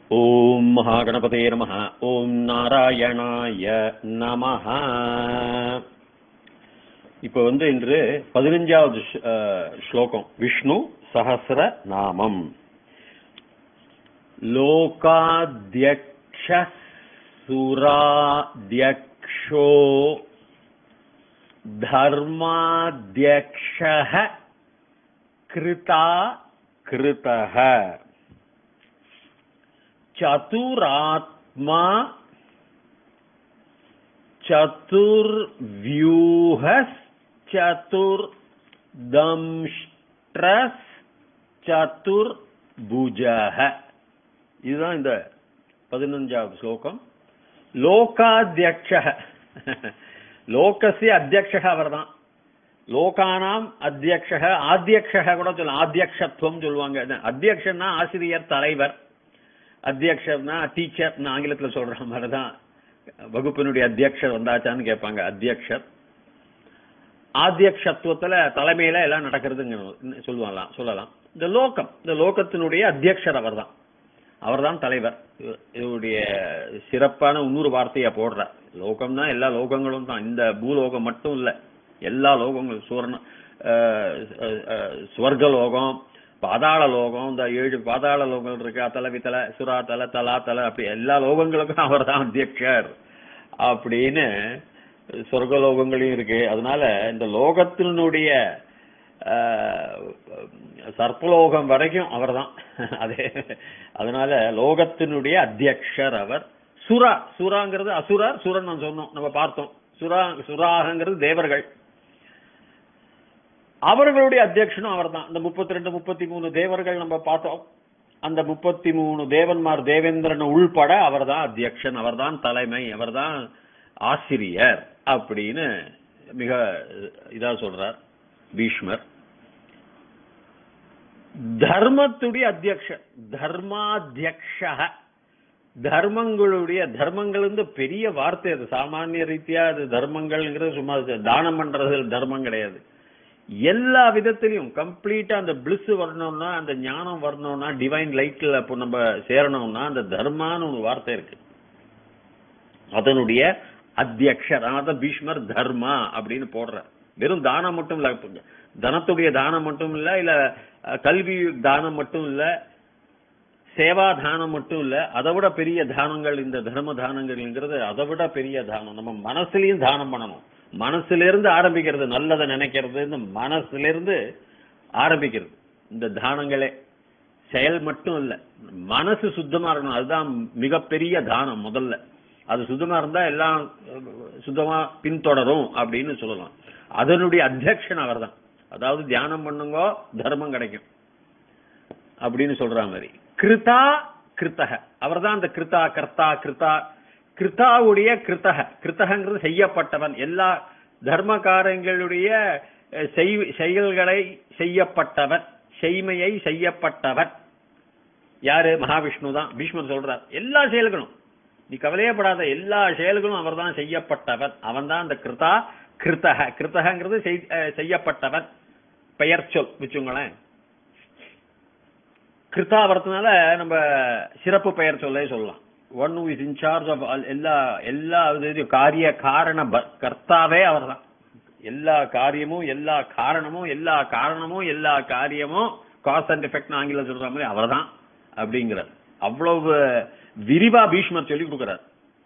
ஓம் மகாகணபதே நம ஓம் நாராயணாய நமஹ இப்போ வந்து இன்று பதினஞ்சாவது ஷ்- அஹ், ஸ்லோகம் விஷ்ணு சஹஸ்ர நாமம் லோகாத்யக்ஷ சுராத்யக்ஷோ தர்மாத்யக்ஷः கிருதா கிருதः चतुरात्मा चतुर्व्यूहश्चतुर्दंष्ट्रस् சதுர்புஜக இதுதான் இந்த பதினஞ்சாவது ஸ்லோகம் லோகாத்தியக்ஷ லோகசிய அத்தியக்ஷ அவர்தான் லோகானாம் அத்தியக்ஷ ஆத்தியக்ஷ கூட சொல்லலாம் ஆத்தியக்ஷத்துவம் சொல்லுவாங்க அத்தியக்ஷன்னா ஆசிரியர் தலைவர் அத்தியக்ஷர்னா டீச்சர் ஆங்கிலத்துல சொல்ற மாதிரி தான் வகுப்பினுடைய அத்தியக்ஷர் வந்தாச்சான்னு கேட்பாங்க அத்தியக்ஷர் ஆத்தியக்ஷத்துவத்துல தலைமையில எல்லாம் நடக்கிறதுங்க சொல்லுவாங்களாம் சொல்லலாம் இந்த லோகம் இந்த லோகத்தினுடைய அத்தியக்ஷர் அவர்தான் அவர்தான் தலைவர் இவ- இவருடைய சிறப்பான இன்னொரு வார்த்தையா போடுறார் லோகம்னா எல்லா லோகங்களும் தான் இந்த பூலோகம் மட்டும் இல்ல எல்லா லோகங்களும் சுவர்ண அஹ், அஹ், அஹ், ஸ்வர்க லோகம் பாதாள லோகம் இந்த ஏழு பாதாள லோகங்கள் இருக்கு அத்தல வித்தல சுறா தல தலா தல அப்படி எல்லா லோகங்களுக்கும் அவர் தான் அத்தியக்ஷர் அப்படின்னு சொர்க்க லோகங்களையும் இருக்கு அதனால இந்த லோகத்தினுடைய ஆஹ், சர்ப்பலோகம் வரைக்கும் அவர்தான் அதே அதனால லோகத்தினுடைய அத்தியக்ஷர் அவர் சுரா சுராங்கிறது அசுரர் சுரன் நான் சொன்னோம் நம்ம பார்த்தோம் சுரா சுராகங்கிறது தேவர்கள் அவர்களுடைய அத்தியக்ஷனும் அவர்தான் இந்த முப்பத்தி ரெண்டு முப்பத்தி மூணு தேவர்கள் நம்ம பார்த்தோம் அந்த முப்பத்தி மூணு தேவன்மார் தேவேந்திரன் உள்பட அவர்தான் அத்தியக்ஷன் அவர்தான் தலைமை அவர்தான் ஆசிரியர் அப்படின்னு மிக இதா சொல்றார் பீஷ்மர் தர்மத்துடைய அத்தியக்ஷர் தர்மாத்தியக்ஷ தர்மங்களுடைய தர்மங்கள் வந்து பெரிய வார்த்தை அது சாமானிய ரீதியா அது தர்மங்கள்ங்கிறது சும்மா அது தானம் பண்றது தர்மம் கிடையாது எல்லா விதத்திலையும் கம்ப்ளீட்டா அந்த பிளிஸ் வரணும்னா அந்த ஞானம் வரணும்னா டிவைன் லைட்ல இப்போ நம்ம சேரணும்னா அந்த தர்மான்னு ஒரு வார்த்தை இருக்கு அதனுடைய அத்தியக்ஷர் அதான் பீஷ்மர் தர்மா அப்படின்னு போடுற வெறும் தானம் மட்டும் இல்ல தனத்துடைய தானம் மட்டும் இல்ல இல்ல அஹ், கல்வி தானம் மட்டும் இல்ல சேவா தானம் மட்டும் இல்ல அதை விட பெரிய தானங்கள் இந்த தர்ம தானங்கள்ங்கிறது அதை விட பெரிய தானம் நம்ம மனசுலயும் தானம் பண்ணணும் மனசுல இருந்து ஆரம்பிக்கிறது நல்லதை நினைக்கிறது இந்த மனசுல இருந்து ஆரம்பிக்கிறது இந்த தானங்களே செயல் மட்டும் இல்ல மனசு சுத்தமா இருக்கணும் அதுதான் மிகப்பெரிய தானம் முதல்ல அது சுத்தமா இருந்தா எல்லாம் அஹ், சுத்தமா பின்தொடரும் அப்படின்னு சொல்லலாம் அதனுடைய அத்தியக்ஷன் அவர்தான் அதாவது தியானம் பண்ணுங்க தர்மம் கிடைக்கும் அப்படின்னு சொல்ற மாதிரி கிருதா கிருத்தக அவர்தான் அந்த கிருதா கர்த்தா கிருதா கிருத்தாவுடைய கிருத்தக கிருத்தகங்கிறது செய்யப்பட்டவன் எல்லா தர்ம காரியங்களுடைய அஹ், செய்- செயல்களை செய்யப்பட்டவன் செய்மையை செய்யப்பட்டவன் யாரு மகாவிஷ்ணு தான் பீஷ்மர் சொல்றார் எல்லா செயல்களும் நீ கவலையப்படாத எல்லா செயல்களும் அவர்தான் செய்யப்பட்டவன் அவன் தான் அந்த கிருதா கிருத்தக கிருத்தகங்கிறது செய்- அஹ், செய்யப்பட்டவன் பெயர் சொல் வச்சுங்களேன் கிருத்தாவரத்தினால நம்ம சிறப்பு பெயர் சொல்லே சொல்லலாம் one who is in charge of எல்லா எல்லா இது- காரிய காரண ப- கர்த்தாவே அவர்தான் எல்லா காரியமும் எல்லா காரணமும் எல்லா காரணமும் எல்லா காரியமும் காஸ் அண்ட் எஃபெக்ட் ஆங்கிலம் சொல்ற மாதிரி அவர்தான் அப்படிங்கிறார் அவ்வளவு விரிவா பீஷ்மர் சொல்லி கொடுக்கிறார்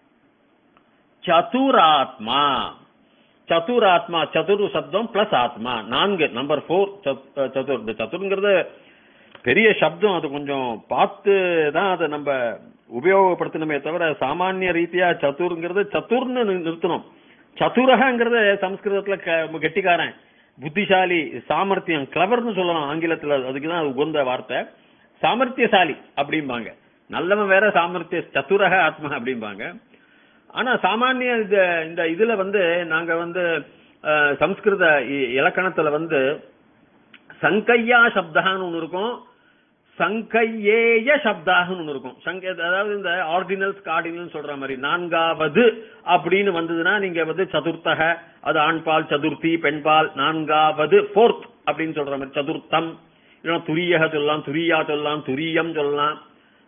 சதுராத்மா சதுராத்மா சதுர் சப்தம் பிளஸ் ஆத்மா நான்கு நம்பர் ஃபோர் சதுர் இந்த சதுர்ங்கிறது பெரிய சப்தம் அது கொஞ்சம் பார்த்து தான் அதை நம்ம உபயோகப்படுத்தணுமே தவிர சாமானிய ரீதியா சதுர்ங்கிறது சதுர்னு நி- நிறுத்தணும் சதுரகங்கிறது சம்ஸ்கிருதத்துல க- கெட்டிக்காரன் புத்திசாலி சாமர்த்தியம் கிளவர்னு சொல்லலாம் ஆங்கிலத்துல அதுக்குதான் அது உகந்த வார்த்தை சாமர்த்தியசாலி அப்படிம்பாங்க நல்லவன் வேற சாமர்த்திய சதுரக ஆத்மா அப்படிம்பாங்க ஆனா சாமானிய இந்த இந்த இதுல வந்து நாங்க வந்து அஹ், சம்ஸ்கிருத இ- இலக்கணத்துல வந்து சங்கையா சப்தான்னு ஒண்ணு இருக்கும் சங்கையேய சப்தாகன்னு ஒண்ணு இருக்கும் சங்க அதாவது இந்த ஆர்டினல்ஸ் கார்டினல் சொல்ற மாதிரி நான்காவது அப்படின்னு வந்ததுன்னா நீங்க வந்து சதுர்த்தக அது ஆண்பால் சதுர்த்தி பெண்பால் நான்காவது ஃபோர்த் அப்படின்னு சொல்ற மாதிரி சதுர்த்தம் இல்லைன்னா துரியக சொல்லலாம் துரியா சொல்லலாம் துரியம் சொல்லலாம்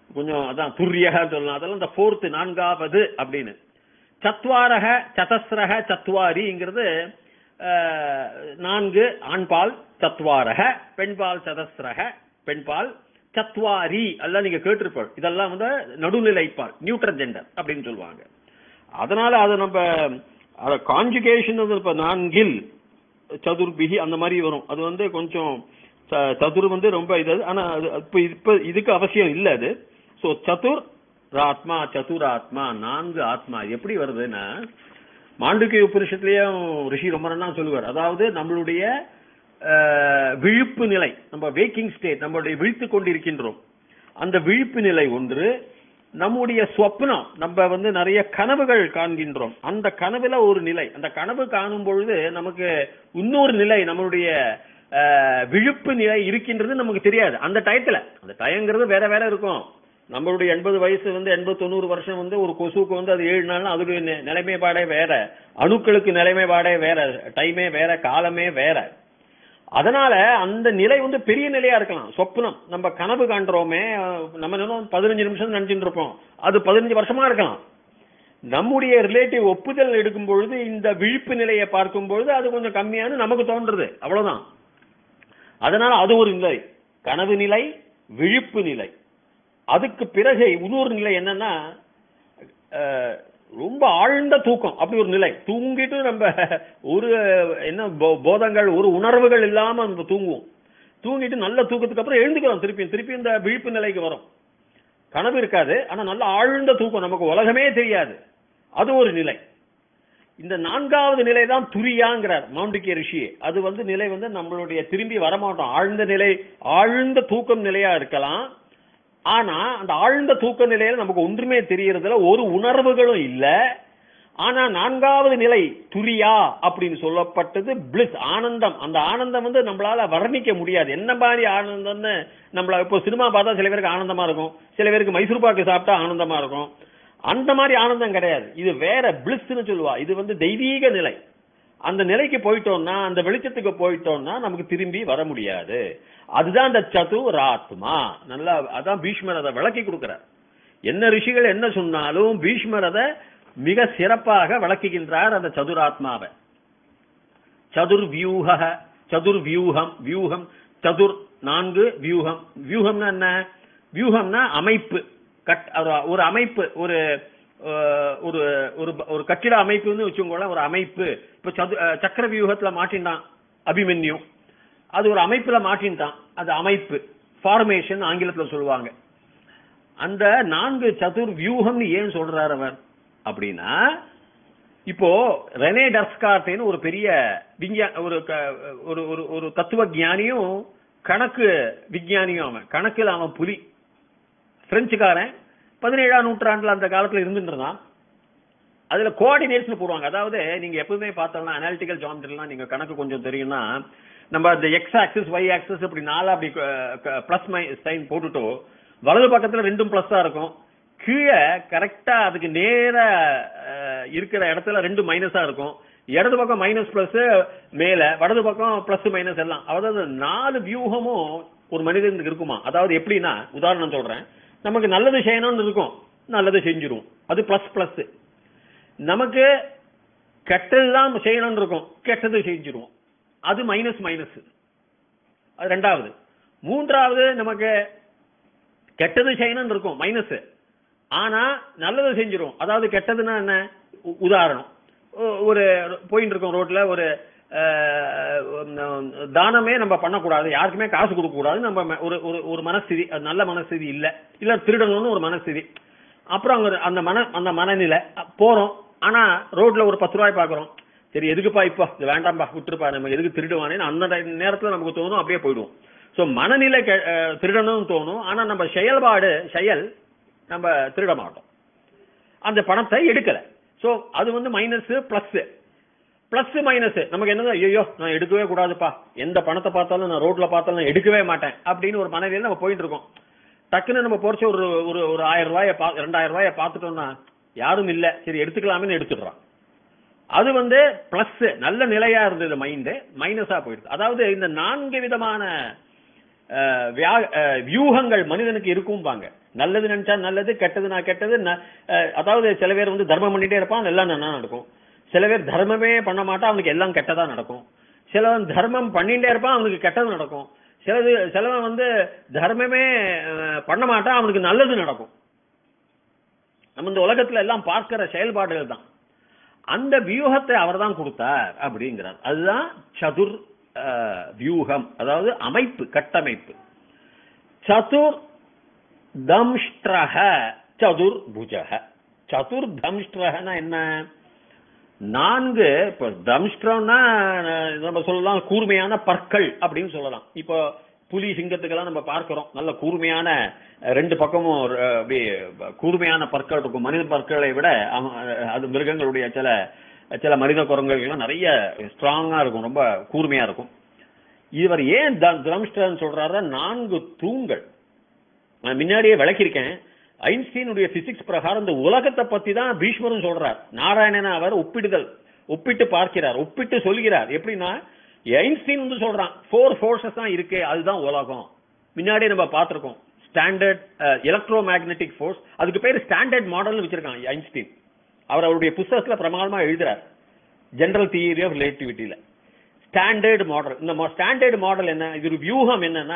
கொஞ்சம் அதான் துரியக சொல்லலாம் அதெல்லாம் இந்த ஃபோர்த் நான்காவது அப்படின்னு சத்வாரக சதஸ்ரக சத்வாரிங்கிறது அஹ், நான்கு ஆண்பால் சத்வாரக பெண்பால் சதஸ்ரக பெண்பால் சத்வாரி எல்லாம் நீங்க கேட்டிருப்போம் இதெல்லாம் வந்து நடுநிலைப்பால் நியூட்ரல் ஜெண்டர் அப்படின்னு சொல்லுவாங்க அதனால அது நம்ம அத கான்ஜுகேஷன் இப்ப நான்கில் சதுர்பிகி அந்த மாதிரி வரும் அது வந்து கொஞ்சம் ச- சதுர் வந்து ரொம்ப இது ஆனா அது இப்ப இப்ப இதுக்கு அவசியம் இல்ல அது சோ சதுர் ஆத்மா சதுராத்மா நான்கு ஆத்மா இது எப்படி வருதுன்னா மாண்டுக்கிய உபனிஷத்துலயும் ரிஷி ரொம்ப நல்லா சொல்லுவார் அதாவது நம்மளுடைய அஹ், விழிப்பு நிலை நம்ம வேக்கிங் ஸ்டேட் நம்மளுடைய விழித்துக் கொண்டிருக்கின்றோம் அந்த விழிப்பு நிலை ஒன்று நம்முடைய சொப்னம் நம்ம வந்து நிறைய கனவுகள் காண்கின்றோம் அந்த கனவுல ஒரு நிலை அந்த கனவு காணும் பொழுது நமக்கு இன்னொரு நிலை நம்மளுடைய அஹ், விழிப்பு நிலை இருக்கின்றது நமக்கு தெரியாது அந்த டயத்துல அந்த டயங்கிறது வேற வேற இருக்கும் நம்மளுடைய எண்பது வயசு வந்து எண்பது தொண்ணூறு வருஷம் வந்து ஒரு கொசுவுக்கு வந்து அது ஏழு நாள் அதோடைய நி- நிலைமைப்பாடே வேற அணுக்களுக்கு நிலைமைப்பாடே வேற டைமே வேற காலமே வேற அதனால அந்த நிலை வந்து பெரிய நிலையா இருக்கலாம் சொப்னம் நம்ம கனவு காண்றோமே அஹ், நம்ம நினைப்போம் பதினஞ்சு நிமிஷம் நினைச்சிட்டு இருப்போம் அது பதினஞ்சு வருஷமா இருக்கலாம் நம்முடைய ரிலேட்டிவ் ஒப்புதல் எடுக்கும் பொழுது இந்த விழிப்பு நிலையை பார்க்கும் பொழுது அது கொஞ்சம் கம்மியானு நமக்கு தோன்றுறது அவ்வளவுதான் அதனால அது ஒரு நிலை கனவு நிலை விழிப்பு நிலை அதுக்கு பிறகு இன்னொரு நிலை என்னன்னா அஹ், ரொம்ப ஆழ்ந்த தூக்கம் அப்படி ஒரு நிலை தூங்கிட்டு நம்ம ஒரு என்ன போ- போதங்கள் ஒரு உணர்வுகள் இல்லாம நம்ம தூங்குவோம் தூங்கிட்டு நல்ல தூக்கத்துக்கு அப்புறம் எழுந்துக்கிறோம் திருப்பி திருப்பி இந்த விழிப்பு நிலைக்கு வரும் கனவு இருக்காது ஆனா நல்ல ஆழ்ந்த தூக்கம் நமக்கு உலகமே தெரியாது அது ஒரு நிலை இந்த நான்காவது நிலை தான் துரியாங்கிறார் மவுண்டிக்கிய ரிஷி அது வந்து நிலை வந்து நம்மளுடைய திரும்பி வரமாட்டோம் ஆழ்ந்த நிலை ஆழ்ந்த தூக்கம் நிலையா இருக்கலாம் ஆனா அந்த ஆழ்ந்த தூக்க நிலையில நமக்கு ஒன்றுமே தெரியறதுல ஒரு உணர்வுகளும் இல்ல ஆனா நான்காவது நிலை துரியா அப்படின்னு சொல்லப்பட்டது பிளிஸ் ஆனந்தம் அந்த ஆனந்தம் வந்து நம்மளால வர்ணிக்க முடியாது என்ன மாதிரி ஆனந்தம்னு நம்மள இப்போ சினிமா பார்த்தா சில பேருக்கு ஆனந்தமா இருக்கும் சில பேருக்கு மைசூர் பாக்கு சாப்பிட்டா ஆனந்தமா இருக்கும் அந்த மாதிரி ஆனந்தம் கிடையாது இது வேற பிளிஸ்ன்னு சொல்லுவா இது வந்து தெய்வீக நிலை அந்த நிலைக்கு போயிட்டோம்னா அந்த வெளிச்சத்துக்கு போயிட்டோம்னா நமக்கு திரும்பி வர முடியாது அதுதான் அந்த சதுராத்மா நல்லா அதான் பீஷ்மர் அதை விளக்கி கொடுக்கிறார் என்ன ரிஷிகள் என்ன சொன்னாலும் பீஷ்மர் அதை மிக சிறப்பாக விளக்குகின்றார் அந்த சதுராத்மாவை சதுர் வியூக சதுர் வியூகம் வியூகம் சதுர் நான்கு வியூகம் வியூகம்னா என்ன வியூகம்னா அமைப்பு கட் ஒரு- ஒரு அமைப்பு ஒரு அஹ், ஒரு ஒரு ஒரு கட்டிட அமைப்புன்னு வச்சுக்கோங்களேன் ஒரு அமைப்பு இப்ப சது அஹ், சக்கர வியூகத்துல மாட்டின்டான் அபிமன்யு அது ஒரு அமைப்புல மாட்டின்ட்டான் அது அமைப்பு ஃபார்மேஷன் ஆங்கிலத்துல சொல்லுவாங்க அந்த நான்கு சதுர் வியூகம்னு ஏன் சொல்றாரு அவர் அப்படின்னா இப்போ ரெனே டஸ்கார்ட்னு ஒரு பெரிய விஞ்ஞா ஒரு க- ஒரு ஒரு ஒரு தத்துவ ஞானியும் கணக்கு விஞ்ஞானியும் அவன் கணக்குல அவன் புலி பிரெஞ்சுக்காரன் பதினேழாம் நூற்றாண்டுல அந்த காலத்துல இருந்துட்டு இருந்தான் அதுல கோஆர்டினேட்ஸ் போடுவாங்க அதாவது நீங்க எப்பவுமே பார்த்தோம்னா அனாலிட்டிக்கல் ஜாமெட்ரிலாம் நீங்க கணக்கு கொஞ்சம் தெரியும்னா நம்ம அந்த எக்ஸ் ஆக்சிஸ் ஒய் ஆக்சிஸ் இப்படி நாலா அப்படி பிளஸ் மை சைன் போட்டுட்டோ வலது பக்கத்துல ரெண்டும் பிளஸ் தான் இருக்கும் கீழே கரெக்டா அதுக்கு நேர அஹ், இருக்கிற இடத்துல ரெண்டு மைனஸா இருக்கும் இடது பக்கம் மைனஸ் பிளஸ் மேல வலது பக்கம் பிளஸ் மைனஸ் எல்லாம் அதாவது நாலு வியூகமும் ஒரு மனிதனுக்கு இருக்குமா அதாவது எப்படின்னா உதாரணம் சொல்றேன் நமக்கு நல்லது செய்யணும்னு இருக்கும் நல்லது செஞ்சிருவோம் அது பிளஸ் பிளஸ் நமக்கு கெட்டதுதான் செய்யணும்னு இருக்கும் கெட்டது செஞ்சிருவோம் அது மைனஸ் மைனஸ் அது ரெண்டாவது மூன்றாவது நமக்கு கெட்டது செய்யணும்னு இருக்கும் மைனஸ் ஆனா நல்லது செஞ்சிரும் அதாவது கெட்டதுன்னா என்ன உ- உதாரணம் ஒ- ஒரு போயிட்டு இருக்கோம் ரோட்ல ஒரு அஹ், உம், தானமே நம்ம பண்ணக்கூடாது யாருக்குமே காசு கொடுக்க கூடாது நம்ம ம- ஒரு ஒரு ஒரு மனஸ்திதி அது நல்ல மனஸ்திதி இல்ல இல்ல திருடணும்னு ஒரு மனஸ்திதி அப்புறம் அங்க அந்த மன அந்த மனநிலை அ, போறோம் ஆனா ரோட்ல ஒரு பத்து ரூபாய் பாக்குறோம் சரி எதுக்குப்பா இப்போ இது வேண்டாம்பா விட்டுருப்பா நம்ம எதுக்கு திருடுவானேன்னு அந்த டை- நேரத்துல நமக்கு தோணும் அப்படியே போயிடுவோம் சோ மனநிலை கெ- அஹ், திருடணும்னு தோணும் ஆனா நம்ம செயல்பாடு செயல் நம்ம திருட மாட்டோம் அந்த பணத்தை எடுக்கல சோ அது வந்து மைனஸ் பிளஸ் பிளஸ் மைனஸ் நமக்கு என்னது ஐயோ நான் எடுக்கவே கூடாதுப்பா எந்த பணத்தை பார்த்தாலும் நான் ரோட்ல பார்த்தாலும் நான் எடுக்கவே மாட்டேன் அப்படின்னு ஒரு மனநிலையில நம்ம போயிட்டு இருக்கோம் டக்குன்னு நம்ம போறச்சு ஒரு ஒரு ஒரு ஆயிரம் ரூபாய பா ரெண்டாயிரம் ரூபாய பார்த்துட்டோம்னா யாரும் இல்ல சரி எடுத்துக்கலாமே எடுத்துடுறான் அது வந்து பிளஸ் நல்ல நிலையா இருந்தது மைண்ட் மைனஸா போயிடுது அதாவது இந்த நான்கு விதமான அஹ், வியா- அஹ், வியூகங்கள் மனிதனுக்கு இருக்கும்பாங்க நல்லது நினைச்சா நல்லது கெட்டது நான் கெட்டது ந- அஹ், அதாவது சில பேர் வந்து தர்மம் பண்ணிட்டே இருப்பான் எல்லாம் நல்லா நடக்கும் சில பேர் தர்மமே பண்ண மாட்டான் அவனுக்கு எல்லாம் கெட்டதா நடக்கும் சிலவன் தர்மம் பண்ணிட்டே இருப்பான் அவனுக்கு கெட்டது நடக்கும் சிலது சிலவன் வந்து தர்மமே அஹ், பண்ண மாட்டான் அவனுக்கு நல்லது நடக்கும் நம்ம இந்த உலகத்துல எல்லாம் பார்க்கிற செயல்பாடுகள் தான் அந்த வியூகத்தை அவர் தான் கொடுத்தார் அப்படிங்கிறார் அதுதான் சதுர் அஹ், வியூகம் அதாவது அமைப்பு கட்டமைப்பு சதுர் தம்ஷ்டக சதுர் புஜக சதுர் தம்ஷ்டகனா என்ன நான்கு இப்ப தம்ஷ்டம்னா அஹ், நம்ம சொல்லலாம் கூர்மையான பற்கள் அப்படின்னு சொல்லலாம் இப்போ புலி சிங்கத்துக்கெல்லாம் நம்ம பார்க்கிறோம் நல்ல கூர்மையான அஹ், ரெண்டு பக்கமும் ஒரு, அஹ், அப்படியே கூர்மையான பற்கள் இருக்கும் மனித பற்களை விட அவ- அது மிருகங்களுடைய சில சில மனித குரங்குகள்லாம் நிறைய ஸ்ட்ராங்கா இருக்கும் ரொம்ப கூர்மையா இருக்கும் இவர் ஏன் தம்ஷ்டர்னு சொல்றாரு நான்கு தூண்கள் நான் முன்னாடியே விளக்கியிருக்கேன் ஐன்ஸ்டீனுடைய பிசிக்ஸ் பிரகாரம் இந்த உலகத்தை பத்தி தான் பீஷ்மரும் சொல்றார் நாராயணன் அவர் ஒப்பிடுதல் ஒப்பிட்டு பார்க்கிறார் ஒப்பிட்டு சொல்கிறார் எப்படின்னா ஐன்ஸ்டீன் வந்து சொல்றான் ஃபோர் ஃபோர்ஸஸ் தான் இருக்கு அதுதான் உலகம் முன்னாடியே நம்ம பார்த்திருக்கோம் ஸ்டாண்டர்ட் எலக்ட்ரோ மேக்னெட்டிக் ஃபோர்ஸ் அதுக்கு பேர் ஸ்டாண்டர்ட் மாடல்னு வச்சிருக்கான் ஐன்ஸ்டீன் அவர் அவருடைய புஸ்தகத்துல பிரமாதமா எழுதுறார் ஜெனரல் தியரி ஆஃப் ரிலேட்டிவிட்டியில ஸ்டாண்டர்ட் மாடல் இந்த ஸ்டாண்டர்ட் மாடல் என்ன இது ஒரு வியூகம் என்னன்னா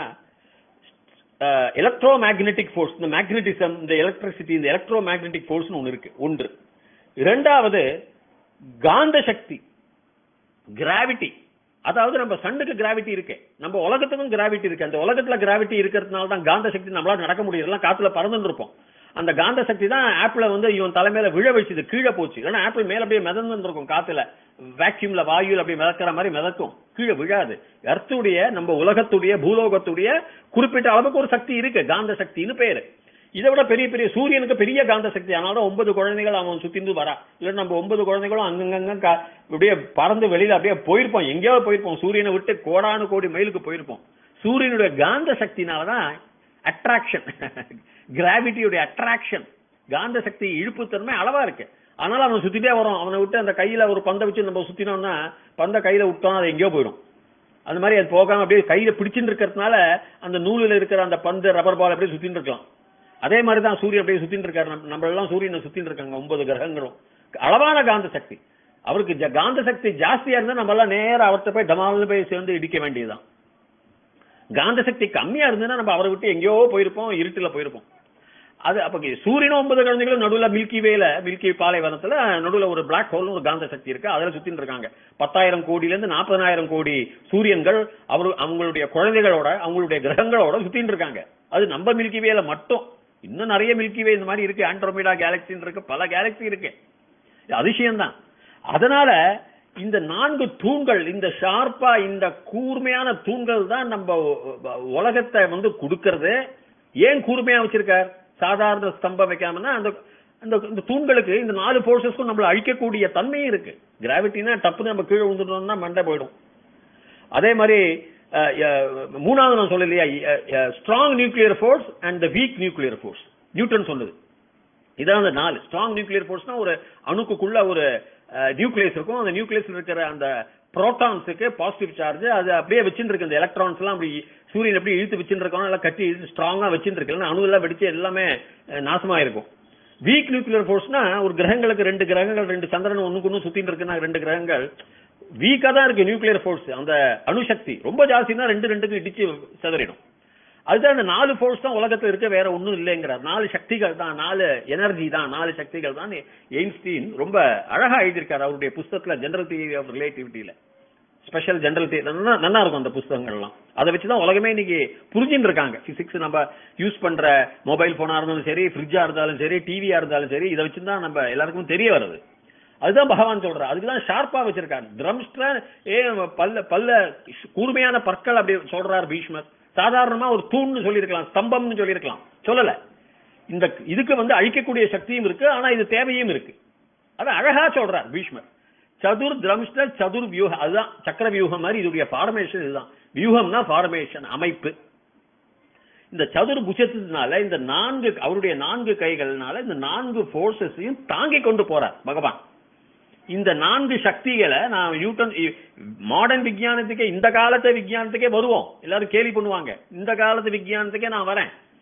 எலக்ட்ரோ மேக்னெட்டிக் ஃபோர்ஸ் இந்த மேக்னெட்டிசம் இந்த எலக்ட்ரிசிட்டி இந்த எலக்ட்ரோ மேக்னெட்டிக் ஃபோர்ஸ் ஒன்று இருக்கு ஒன்று இரண்டாவது காந்த சக்தி கிராவிட்டி அதாவது நம்ம சண்டுக்கு கிராவிட்டி இருக்கு நம்ம உலகத்துக்கும் கிராவிட்டி இருக்கு அந்த உலகத்துல கிராவிட்டி இருக்கிறதுனால தான் காந்த சக்தி நம்மளால நடக்க முடியல எல்லாம் காத்துல பறந்துட்டு இருப்போம் அந்த காந்த சக்தி தான் ஆப்பிள வந்து இவன் தலைமையில விழ வச்சுது கீழே போச்சு ஏன்னா ஆப்பிள் மேல அப்படியே மிதந்து இருக்கும் காத்துல வேக்யூம்ல வாயுல அப்படியே மிதக்கிற மாதிரி மிதக்கும் கீழே விழாது எர்த்துடைய நம்ம உலகத்துடைய பூலோகத்துடைய குறிப்பிட்ட அளவுக்கு ஒரு சக்தி இருக்கு காந்த சக்தின்னு பேரு இதை விட பெரிய பெரிய சூரியனுக்கு பெரிய காந்த சக்தி அதனால ஒன்பது குழந்தைகள் அவன் சுத்திந்து வரா இல்ல நம்ம ஒன்பது குழந்தைகளும் அங்கங்க கா- அப்படியே பறந்து வெளியில அப்படியே போயிருப்போம் எங்கேயோ போயிருப்போம் சூரியனை விட்டு கோடானு கோடி மைலுக்கு போயிருப்போம் சூரியனுடைய காந்த சக்தினாலதான் அட்ராக்ஷன் கிராவிட்டியுடைய அட்ராக்ஷன் காந்த சக்தி இழுப்புத்தன்மை அளவா இருக்கு அதனால அவன் சுத்திட்டே வரும் அவனை விட்டு அந்த கையில ஒரு பந்தை வச்சு நம்ம சுத்தினோம்னா பந்தை கையில விட்டோம் அது எங்கேயோ போயிடும் அந்த மாதிரி அது போகாம அப்படியே கையில பிடிச்சிட்டு இருக்கிறதுனால அந்த நூலில் இருக்கிற அந்த பந்து ரப்பர் பால் அப்படியே சுத்திட்டு இருக்கலாம் அதே மாதிரி தான் சூரியன் அப்படியே சுத்திட்டு இருக்காரு நம்ம- நம்ம எல்லாம் சூரியனை சுத்திட்டு இருக்காங்க ஒன்பது கிரகங்களும் அளவான காந்த சக்தி அவருக்கு ஜ- காந்த சக்தி ஜாஸ்தியா இருந்தா நம்ம எல்லாம் நேரா அவர்கிட்ட போய் டமால்னு போய் சேர்ந்து இடிக்க வேண்டியதுதான் காந்த சக்தி கம்மியா இருந்ததுன்னா நம்ம அவரை விட்டு எங்கேயோ போயிருப்போம் இருட்டுல போயிருப்போம் அது அப்ப சூரியனும் ஒன்பது குழந்தைகளும் நடுவுல மில்கி வேல மில்கி பாலைவனத்துல நடுவுல ஒரு பிளாக் ஹோல் ஒரு காந்த சக்தி இருக்கு அதுல சுத்தின்னு இருக்காங்க பத்தாயிரம் கோடியில இருந்து நாற்பதாயிரம் கோடி சூரியன்கள் அவர் அவங்களுடைய குழந்தைகளோட அவங்களுடைய கிரகங்களோட சுத்தின்னு இருக்காங்க அது நம்ம மில்கி வேல மட்டும் இன்னும் நிறைய மில்கி வே இந்த மாதிரி இருக்கு ஆண்ட்ரோமிடா கேலக்சின்னு இருக்கு பல கேலக்சி இருக்கு இது அதிசயம்தான் அதனால இந்த நான்கு தூண்கள் இந்த ஷார்ப்பா இந்த கூர்மையான தூண்கள் தான் நம்ம உ- உலகத்தை வந்து கொடுக்கறது ஏன் கூர்மையா வச்சிருக்கார் சாதாரண ஸ்தம்பம் வைக்காமன்னா அந்த அந்த இந்த தூண்களுக்கு இந்த நாலு போர்சஸ்க்கும் நம்மள அழிக்கக்கூடிய தன்மையும் இருக்கு கிராவிட்டினா டப்புன்னு நம்ம கீழே விழுந்துட்டோம்னா மண்டை போயிடும் அதே மாதிரி அஹ், அஹ், மூணாவது நான் சொல்லலையா strong nuclear force and the weak nuclear force Newton சொன்னது இதான் அந்த நாலு ஸ்ட்ராங் நியூக்ளியர் ஃபோர்ஸ்னா ஒரு அணுக்குள்ள ஒரு நியூக்ளியஸ் இருக்கும் அந்த நியூக்ளியஸ் இருக்கிற அந்த புரோட்டான்ஸுக்கு பாசிட்டிவ் சார்ஜ் அது அப்படியே வச்சுட்டு இருக்கு இந்த எலக்ட்ரான்ஸ் எல்லாம் அப்படி சூரியன் எப்படி இழுத்து வச்சுட்டு இருக்கோம் எல்லாம் கட்டி இழுத்து ஸ்ட்ராங்கா வச்சுட்டு இருக்கு இல்லைன்னா அணு எல்லாம் வெடிச்சு எல்லாமே அஹ், நாசமா இருக்கும் வீக் நியூக்ளியர் ஃபோர்ஸ்னா ஒரு கிரகங்களுக்கு ரெண்டு கிரகங்கள் ரெண்டு சந்திரன் ஒண்ணுக்கு ஒண்ணு சுத்திட்டு இருக்குன்னா ரெண்டு கிரகங்கள் வீக்கா தான் இருக்கு நியூக்ளியர் ஃபோர்ஸ் அந்த அணுசக்தி ரொம்ப ஜாஸ்தினா ரெண்டு ரெண்டுக்கு இடிச்சு சிதறிடும் அதுதான் இந்த நாலு ஃபோர்ஸ் தான் உலகத்துல இருக்க வேற ஒண்ணும் இல்லைங்கிறார் நாலு சக்திகள் தான் நாலு எனர்ஜி தான் நாலு சக்திகள் தான் எயின்ஸ்டீன் ரொம்ப அழகா எழுதியிருக்காரு அவருடைய புஸ்தகத்துல ஜெனரல் தியரி ஆஃப் ரிலேட்டிவிட்டியில ஸ்பெஷல் ஜெனரல் தியரி நல்லா இருக்கும் அந்த புஸ்தகங்கள்லாம் அதை வச்சு தான் உலகமே இன்னைக்கு புரிஞ்சுட்டு இருக்காங்க பிசிக்ஸ் நம்ம யூஸ் பண்ற மொபைல் போனா இருந்தாலும் சரி ஃப்ரிட்ஜா இருந்தாலும் சரி டிவியா இருந்தாலும் சரி இதை வச்சு தான் நம்ம எல்லாருக்கும் தெரிய வருது அதுதான் பகவான் சொல்றாரு அதுக்குதான் ஷார்ப்பா வச்சிருக்காரு திரம்ஸ்ட்ர ஏ பல்ல பல்ல கூர்மையான பற்கள் அப்படி சொல்றாரு பீஷ்மர் சாதாரணமா ஒரு தூண்னு சொல்லியிருக்கலாம் ஸ்தம்பம்னு சொல்லியிருக்கலாம் சொல்லல இந்த இதுக்கு வந்து அழிக்கக்கூடிய சக்தியும் இருக்கு ஆனா இது தேவையும் இருக்கு அது அழகா சொல்றார் பீஷ்மர் சதுர் திரம்ஷ்ட சதுர் வியூகம் அதுதான் சக்கர வியூகம் மாதிரி இதோடைய ஃபார்மேஷன் இதுதான் வியூகம்னா ஃபார்மேஷன் அமைப்பு இந்த சதுர் புஜத்தினால இந்த நான்கு அவருடைய நான்கு கைகள்னால இந்த நான்கு போர்சஸையும் தாங்கி கொண்டு போறார் பகவான் இந்த நான்கு சக்திகளை நான் நியூட்டன் மாடர்ன் விஞ்ஞானத்துக்கே இந்த காலத்து விஞ்ஞானத்துக்கே வருவோம் எல்லாரும் கேலி பண்ணுவாங்க இந்த காலத்து விஞ்ஞானத்துக்கே நான் வரேன்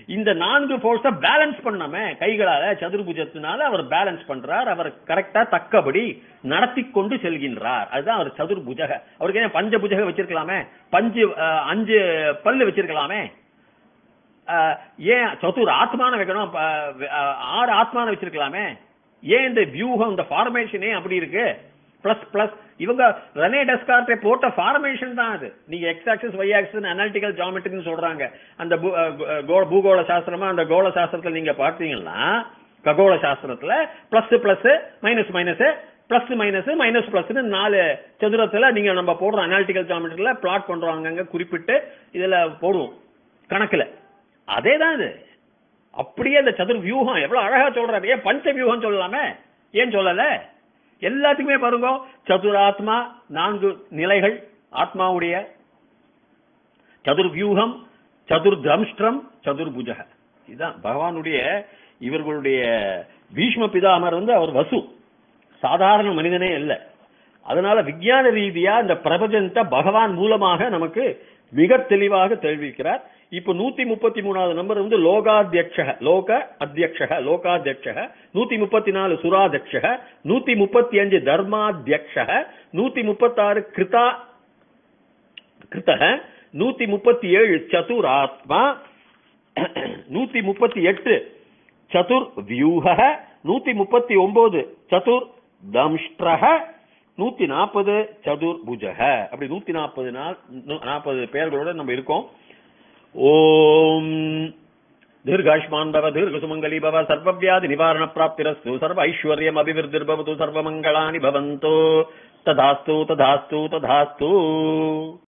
இந்த நான்கு போர்ஸ பேலன்ஸ் பண்ணாம கைகளால சதுர்புஜத்தினால அவர் பேலன்ஸ் பண்றார் அவர் கரெக்டா தக்கபடி நடத்தி கொண்டு செல்கின்றார் அதுதான் அவர் சதுர்புஜக அவருக்கு ஏன் பஞ்சபுஜக வச்சிருக்கலாமே பஞ்சு அஹ், அஞ்சு பல்லு வச்சிருக்கலாமே அஹ், ஏன் சதுர் ஆத்மான வைக்கணும் ப- அஹ், ஆறு ஆத்மான வச்சிருக்கலாமே ஏன் இந்த வியூகம் இந்த ஃபார்மேஷனே அப்படி இருக்கு பிளஸ் பிளஸ் இவங்க ரெனே டெஸ்கார்டே போட்ட ஃபார்மேஷன் தான் அது நீங்க X axis Y axis analytical ஜியாமெட்ரின்னு சொல்றாங்க அந்த பூ- அஹ், கோ- பூகோள சாஸ்திரமா அந்த கோள சாஸ்திரத்துல நீங்க பார்த்தீங்கன்னா ககோள சாஸ்திரத்துல plus plus minus minus plus minus minus plus நாலு சதுரத்துல நீங்க நம்ம போடுறோம் அனாலிட்டிக்கல் ஜியாமெட்ரில பிளாட் பண்றோம் அங்கங்க குறிப்பிட்டு இதுல போடுவோம் கணக்குல அதே தான் இது அப்படியே அந்த சதுர் வியூகம் எவ்வளவு அழகா சொல்றாரு ஏன் பஞ்ச வியூகம் சொல்லலாமே ஏன் சொல்லல எல்லாத்துக்குமே பாருங்க சதுராத்மா நான்கு நிலைகள் ஆத்மாவுடைய சதுர் வியூகம் சதுர் தம்ஷ்டம் சதுர் புஜக இதுதான் பகவானுடைய இவர்களுடைய பீஷ்ம பிதாமர் வந்து அவர் வசு சாதாரண மனிதனே இல்ல அதனால விஞ்ஞான ரீதியா இந்த பிரபஞ்சத்தை பகவான் மூலமாக நமக்கு மிக தெளிவாக தெரிவிக்கிறார் இப்ப நூத்தி முப்பத்தி மூணாவது நம்பர் வந்து லோகாத்தியக்ஷ லோக அத்தியக்ஷ லோகாத்தியக்ஷ நூத்தி முப்பத்தி நாலு சுராதக்ஷ நூத்தி முப்பத்தி அஞ்சு தர்மாத்தியக்ஷ நூத்தி முப்பத்தாறு கிருதா கிருத்தக நூத்தி முப்பத்தி ஏழு சதுராத்மா நூத்தி முப்பத்தி எட்டு சதுர் வியூக நூத்தி முப்பத்தி ஒன்பது சதுர் தம்ஷ்டக நூத்தி நாற்பது சதுர் புஜக அப்படி நூத்தி நாற்பது நாள் நாற்பது பெயர்களோட நம்ம இருக்கோம் ஓம் दीर्घायुष्मान् भव दीर्घसुमङ्गली भव सर्वव्याधि निवारण प्राप्तिरस्तु सर्व ऐश्वर्यम् अभिवृद्धिर्भवतु सर्वमङ्गलानि भवन्तु तथास्तु तथास्तु तथास्तु